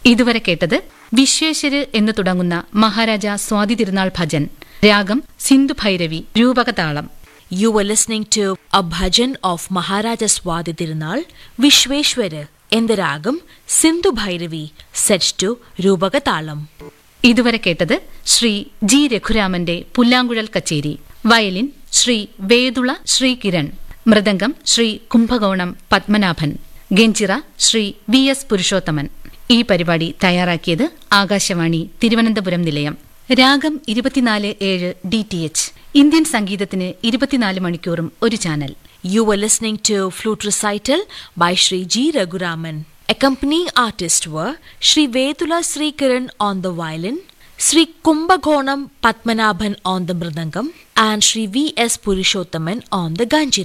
ഇതുവരെ കേട്ടത് വിശ്വേശ്വര് എന്ന് തുടങ്ങുന്ന മഹാരാജ സ്വാതി തിരുനാൾ ഭജൻ രാഗം Sindhu Bhairavi രൂപകതാളം You were listening to a bhajan of Maharaja Swadi Tirunal, Vishweshwara, in the ragam Sindhu Bhairavi, set to Rubagatalam. ഇതുവരെ കേട്ടത് ശ്രീ ജി രഘുരാമന്റെ പുല്ലാങ്കുഴൽ കച്ചേരി violin Shri Vethula Shri Kiran mridangam Shri Kumbakonam Padmanabhan ganjira Shri V S Purushothaman ഈ പരിപാടി തയ്യാറാക്കിയത് ആകാശവാണി തിരുവനന്തപുരം നിലയം രാഗം ഇരുപത്തിനാല് ഏഴ് ഡി ടി എച്ച് ഇന്ത്യൻ സംഗീതത്തിന് ഇരുപത്തിനാല് മണിക്കൂറും ഒരു channel You were listening to Flute Recital by Sri G. Raghuraman. Accompanying artists were Sri Vedula Sri Kiran on the violin, Sri Kumbhakonam Patmanabhan on the mridangam, and Sri V. S. Purushottaman on the ganjira.